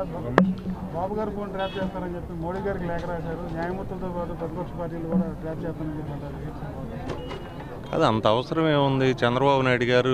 బాబు గారు phone trap చేస్తారని చెప్పి మోడీ గారికి లేఖ రాశారు న్యాయమూర్తులతో పాటు ప్రతిపక్ష పార్టీలు కూడా ట్రాప్ చేస్తారని చెప్పి అంటారు ఏంటి సంభవం? అది అంత అవసరం ఏముంది చంద్రబాబు నాయుడు గారు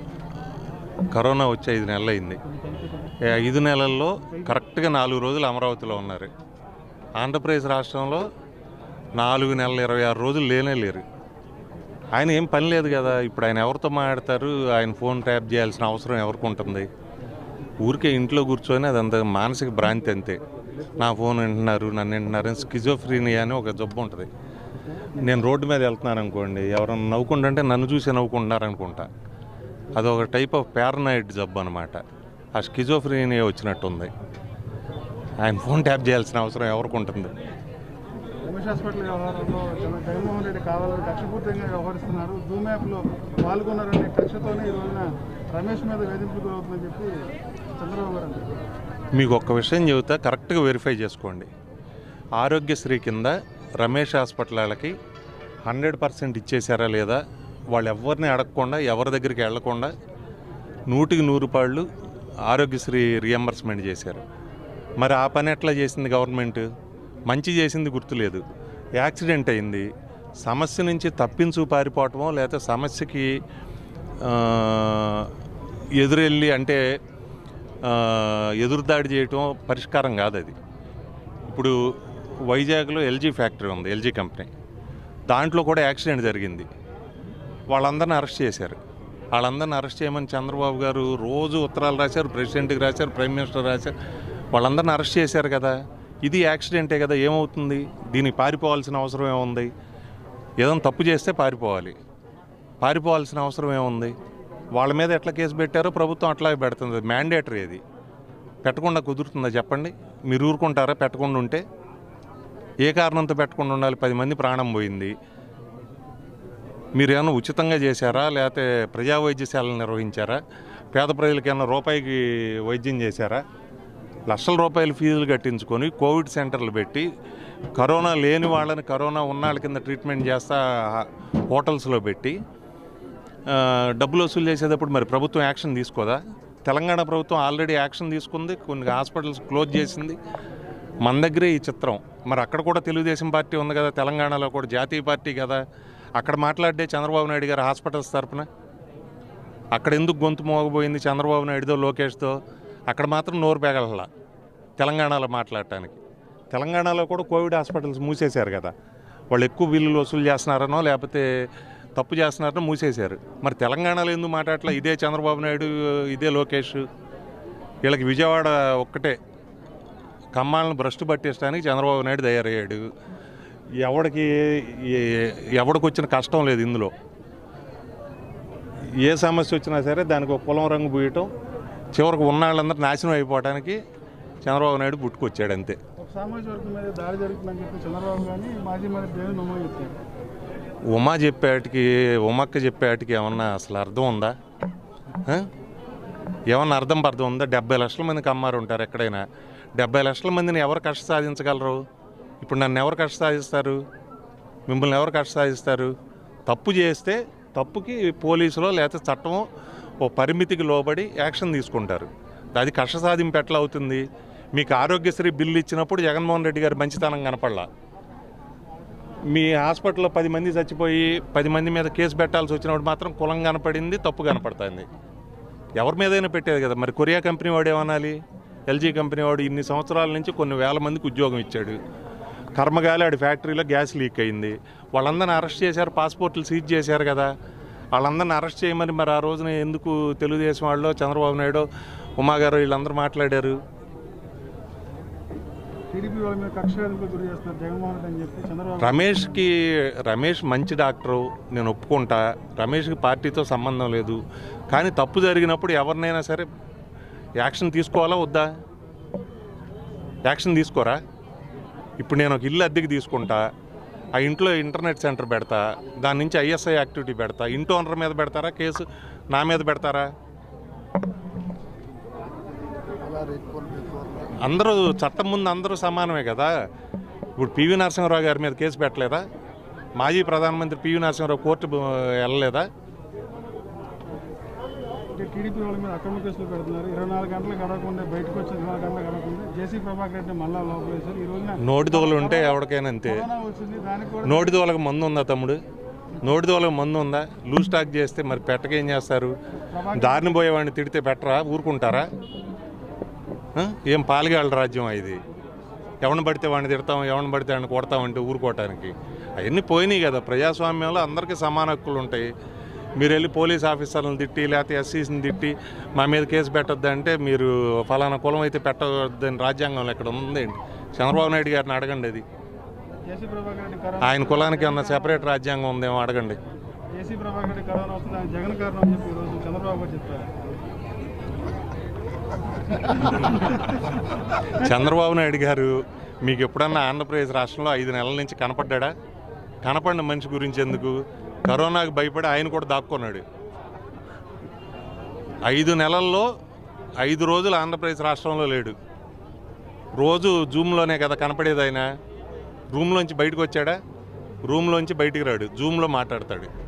కరోనా వచ్చి ఐదు నెలలు అయింది ఈ ఐదు నెలల్లో కరెక్ట్గా నాలుగు రోజులు అమరావతిలో ఉన్నారు ఆంధ్రప్రదేశ్ రాష్ట్రంలో నాలుగు నెలల ఇరవై ఆరు రోజులు లేనే లేరు ఆయన ఏం పని లేదు కదా ఇప్పుడు ఆయన ఎవరితో మాట్లాడతారు ఆయన ఫోన్ ట్యాప్ చేయాల్సిన అవసరం ఎవరికి ఉంటుంది ఊరికే ఇంట్లో కూర్చొని అదంత మానసిక భ్రాంతి అంతే నా ఫోన్ వింటున్నారు నన్ను వింటున్నారు స్కిజోఫ్రీనియా అని ఒక జబ్బు ఉంటుంది నేను రోడ్డు మీద వెళ్తున్నాను అనుకోండి ఎవరైనా నవ్వుకుంటుంటే నన్ను చూసి నవ్వుకుంటున్నారు అనుకుంటా అదొక టైప్ ఆఫ్ పారనాయిడ్ జబ్బు అనమాట ఆ స్కిజోఫ్రీనియా వచ్చినట్టుంది ఆయన ఫోన్ ట్యాప్ చేయాల్సిన అవసరం ఎవరికి ఉంటుంది రమేష్ హాస్పిటల్ వ్యవహారంలో జగన్- జగన్మోహన్ రెడ్డి కావాలని కక్షపూర్తంగా వ్యవహరిస్తున్నారు జూమ్ యాప్లో పాల్గొన్నారనే కక్షతోనే ఈ రోజున రమేష్ మీద వేధింపులు గురవుతుందని చెప్పి చంద్రబాబు గారు అన్నారు మీకు ఒక్క విషయం చెబుతా కరెక్ట్గా వెరిఫై చేసుకోండి ఆరోగ్యశ్రీ కింద రమేష్ హాస్పిటల్ వాళ్ళకి హండ్రెడ్ పర్సెంట్ ఇచ్చేసారా లేదా వాళ్ళు ఎవరిని అడగకుండా ఎవరి దగ్గరికి వెళ్లకుండా నూటికి నూరు రూపాయలు ఆరోగ్యశ్రీ రియంబర్స్మెంట్ చేశారు మరి ఆ పని ఎట్లా చేసింది గవర్నమెంట్ మంచి చేసింది గుర్తులేదు యాక్సిడెంట్ అయింది సమస్య నుంచి తప్పించు పారిపోవటమో లేకపోతే సమస్యకి ఆ, ఎదురెళ్ళి అంటే ఆ, ఎదురుదాడి చేయటం పరిష్కారం కాదు అది ఇప్పుడు వైజాగ్లో ఎల్జీ ఫ్యాక్టరీ ఉంది ఎల్జీ కంపెనీ దాంట్లో కూడా యాక్సిడెంట్ జరిగింది వాళ్ళందరిని అరెస్ట్ చేశారు వాళ్ళందరిని అరెస్ట్ చేయమని చంద్రబాబు గారు రోజు ఉత్తరాలు రాశారు ప్రెసిడెంట్కి రాశారు ప్రైమ్ మినిస్టర్ రాశారు వాళ్ళందరిని అరెస్ట్ చేశారు కదా ఇది యాక్సిడెంటే కదా ఏమవుతుంది దీనికి పారిపోవాల్సిన అవసరం ఏముంది ఏదైనా తప్పు చేస్తే పారిపోవాలి పారిపోవాల్సిన అవసరం ఏముంది వాళ్ళ మీద ఎట్లా కేసు పెట్టారో ప్రభుత్వం అట్లాగే పెడుతుంది మ్యాండేటరీ అది పెట్టకుండా కుదురుతుందా చెప్పండి మీరు ఊరుకుంటారా పెట్టకుండా ఉంటే ఏ కారణంతో పెట్టకుండా ఉండాలి పది మంది ప్రాణం పోయింది మీరు ఏమైనా ఉచితంగా చేశారా లేకపోతే ప్రజా వైద్యశాలను నిర్వహించారా పేద ప్రజలకి ఏమైనా రూపాయికి వైద్యం చేశారా లక్షల రూపాయలు ఫీజులు కట్టించుకొని కోవిడ్ సెంటర్లు పెట్టి కరోనా లేని వాళ్ళని కరోనా ఉన్న వాళ్ళ కింద ట్రీట్మెంట్ చేస్తా హోటల్స్లో పెట్టి ఆ, డబ్బులు వసూలు చేసేటప్పుడు మరి ప్రభుత్వం యాక్షన్ తీసుకోదా తెలంగాణ ప్రభుత్వం ఆల్రెడీ యాక్షన్ తీసుకుంది కొన్ని హాస్పిటల్స్ క్లోజ్ చేసింది మన దగ్గరే ఈ చిత్రం మరి అక్కడ కూడా తెలుగుదేశం పార్టీ ఉంది కదా తెలంగాణలో కూడా జాతీయ పార్టీ కదా అక్కడ మాట్లాడే చంద్రబాబు నాయుడు గారు హాస్పిటల్స్ తరపున అక్కడ ఎందుకు గొంతు మోగబోయింది చంద్రబాబు నాయుడుతో లోకేష్తో అక్కడ మాత్రం నోరు పెగలలా తెలంగాణలో మాట్లాడటానికి తెలంగాణలో కూడా కోవిడ్ హాస్పిటల్స్ మూసేశారు కదా వాళ్ళు ఎక్కువ బిల్లులు వసూలు చేస్తున్నారనో లేకపోతే తప్పు చేస్తున్నారనో మూసేశారు మరి తెలంగాణలో ఎందుకు మాట్లాడట్లా ఇదే చంద్రబాబు నాయుడు ఇదే లోకేష్ వీళ్ళకి విజయవాడ ఒక్కటే కమ్మాలను భ్రష్టు పట్టించడానికి చంద్రబాబు నాయుడు తయారయ్యాడు ఎవడికి ఏ- ఎవడికి వచ్చిన కష్టం లేదు ఇందులో ఏ సమస్య వచ్చినా సరే దానికి ఒక కులం రంగు పూయటం చివరికి ఉన్న వాళ్ళందరూ నాశనం అయిపోవడానికి చంద్రబాబు నాయుడు పుట్టుకొచ్చాడు అంతే ఒక సామాజిక వర్గం మీద దాడి జరుగుతుందని చెప్పి చంద్రబాబు కానీ మాజీ మంత్రి దేవి నమో చెప్పారు ఉమా చెప్పేటికి ఉమక్క చెప్పేటికి ఏమన్నా అసలు అర్థం ఉందా ఆ? ఏమన్నా అర్థం పర్థం ఉందా డెబ్బై లక్షల మందికి అమ్మారు ఉంటారు ఎక్కడైనా డెబ్బై లక్షల మందిని ఎవరు కష్ట సాధించగలరు ఇప్పుడు నన్ను ఎవరు కష్ట సాధిస్తారు మిమ్మల్ని ఎవరు కష్ట సాధిస్తారు తప్పు చేస్తే తప్పుకి పోలీసులో లేకపోతే చట్టమో ఓ పరిమితికి లోబడి యాక్షన్ తీసుకుంటారు అది కష్ట సాధింపు ఎట్లా అవుతుంది మీకు ఆరోగ్యశ్రీ బిల్లు ఇచ్చినప్పుడు జగన్మోహన్ రెడ్డి గారి మంచితనం కనపడలా మీ హాస్పిటల్లో పది మంది చచ్చిపోయి పది మంది మీద కేసు పెట్టాల్సి వచ్చినప్పుడు మాత్రం కులం కనపడింది తప్పు కనపడుతుంది ఎవరి మీదైనా పెట్టేది కదా మరి కొరియా కంపెనీ వాడు ఏమనాలి ఎల్జీ కంపెనీ వాడు ఇన్ని సంవత్సరాల నుంచి కొన్ని వేల మందికి ఉద్యోగం ఇచ్చాడు కర్మగాలి ఆడి ఫ్యాక్టరీలో గ్యాస్ లీక్ అయింది వాళ్ళందరిని అరెస్ట్ చేశారు పాస్పోర్ట్లు సీజ్ చేశారు కదా వాళ్ళందరిని అరెస్ట్ చేయమని మరి ఆ రోజున ఎందుకు తెలుగుదేశం వాళ్ళు చంద్రబాబు నాయుడు ఉమా గారు వీళ్ళందరూ మాట్లాడారు టీడీపీ వాళ్ళ మీద కక్ష వేధింపులు గురి చేస్తున్నారు జగన్మోహన్ రెడ్డి అని చెప్పి చంద్రబాబు రమేష్కి రమేష్ మంచి డాక్టరు నేను ఒప్పుకుంటా రమేష్కి పార్టీతో సంబంధం లేదు కానీ తప్పు జరిగినప్పుడు ఎవరినైనా సరే యాక్షన్ తీసుకోవాలా వద్దా యాక్షన్ తీసుకోరా ఇప్పుడు నేను ఒక ఇల్లు అద్దెకి తీసుకుంటా ఆ ఇంట్లో ఇంటర్నెట్ సెంటర్ పెడతా దాని నుంచి ఐఎస్ఐ యాక్టివిటీ పెడతా ఇంటి ఓనర్ మీద పెడతారా కేసు నా మీద పెడతారా అందరూ చట్టం ముందు అందరూ సమానమే కదా ఇప్పుడు పివి నరసింహరావు గారి మీద కేసు పెట్టలేదా మాజీ ప్రధానమంత్రి పివి నరసింహరావు కోర్టు బ- వెళ్ళలేదా అంటే టీడీపీ వాళ్ళ మీద అక్రమ కేసులు పెడుతున్నారు ఇరవై నాలుగు గంటలు గడవకుండా బయటకు వచ్చి ఇరవై నాలుగు గంటలు గడవకుండా జేసీ ప్రభాకర్ రెడ్డి మళ్ళా లోపలేశారు ఈ రోజున నోటి దోలు ఉంటే ఎవరికైనా అంతే కరోనా వచ్చింది దానికి కూడా నోటి దోలకు మందు ఉందా తమ్ముడు నోటి దోలకు మందు ఉందా లూజ్ స్టాక్ చేస్తే మరి పెట్టకేం చేస్తారు దారిని పోయేవాడిని తిడితే పెట్టరా ఊరుకుంటారా ఆ? ఏం పాలిగాళ్ళ రాజ్యం ఇది ఎవరిని పడితే వాడిని తిడతాం ఎవరిని పడితే వాడిని కొడతామంటే ఊరుకోవటానికి అవన్నీ పోయినాయి కదా ప్రజాస్వామ్యంలో అందరికీ సమాన హక్కులు ఉంటాయి మీరు వెళ్ళి పోలీస్ ఆఫీసర్లను తిట్టి లేకపోతే ఎస్సీస్ని తిట్టి మా మీద కేసు పెట్టొద్దు అంటే మీరు ఫలానా కులం అయితే పెట్టవద్దని రాజ్యాంగంలో ఎక్కడ ఉందండి చంద్రబాబు నాయుడు గారిని అడగండి అది జేసీ ప్రభాకర్ రెడ్డి కరోనా ఆయన కులానికి ఏమన్నా సెపరేట్ రాజ్యాంగం ఉందేమో అడగండి జేసీ ప్రభాకర్ రెడ్డి కరోనా వస్తుంది ఆయన జగన్ కారణం అని చెప్పి ఈరోజు చంద్రబాబు గారు చెప్పారు చంద్రబాబు నాయుడు గారు మీకు ఎప్పుడన్నా ఆంధ్రప్రదేశ్ రాష్ట్రంలో ఐదు నెలల నుంచి కనపడ్డా కనపడిన మనిషి గురించి ఎందుకు కరోనాకు భయపడి ఆయన కూడా దాక్కున్నాడు ఐదు నెలల్లో ఐదు రోజులు ఆంధ్రప్రదేశ్ రాష్ట్రంలో లేడు రోజు జూమ్లోనే కదా కనపడేది ఆయన రూమ్లోంచి బయటకు వచ్చాడా రూమ్లోంచి బయటికి రాడు జూమ్లో మాట్లాడతాడు